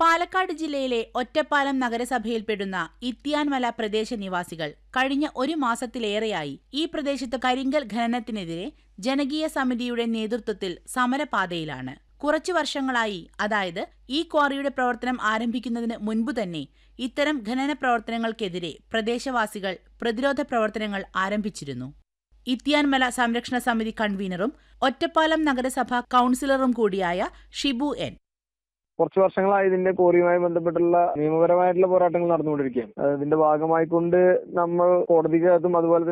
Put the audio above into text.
പാലക്കാട് ജില്ലയിലെ ഒറ്റപ്പാലം നഗരസഭയിൽപ്പെടുന്ന ഇത്തിയാൻമല പ്രദേശ നിവാസികൾ കഴിഞ്ഞ ഒരു മാസത്തിലേറെയായി ഈ പ്രദേശത്ത് കരിങ്കൽ ഖനനത്തിനെതിരെ ജനകീയ സമിതിയുടെ നേതൃത്വത്തിൽ സമരപാതയിലാണ് കുറച്ചു വർഷങ്ങളായി അതായത് ഈ ക്വാറിയുടെ പ്രവർത്തനം ആരംഭിക്കുന്നതിന് മുൻപ് തന്നെ ഇത്തരം ഖനന പ്രവർത്തനങ്ങൾക്കെതിരെ പ്രദേശവാസികൾ പ്രതിരോധ പ്രവർത്തനങ്ങൾ ആരംഭിച്ചിരുന്നു ഇത്തിയാൻമല സംരക്ഷണ സമിതി കൺവീനറും ഒറ്റപ്പാലം നഗരസഭ കൗൺസിലറും കൂടിയായ ഷിബു എൻ കുറച്ച് വർഷങ്ങളായി ഇതിന്റെ കോറിയുമായി ബന്ധപ്പെട്ടുള്ള നിയമപരമായിട്ടുള്ള പോരാട്ടങ്ങൾ നടന്നുകൊണ്ടിരിക്കുകയാണ് അതിന്റെ ഭാഗമായിക്കൊണ്ട് നമ്മൾ കോടതിക്കകത്തും അതുപോലെ തന്നെ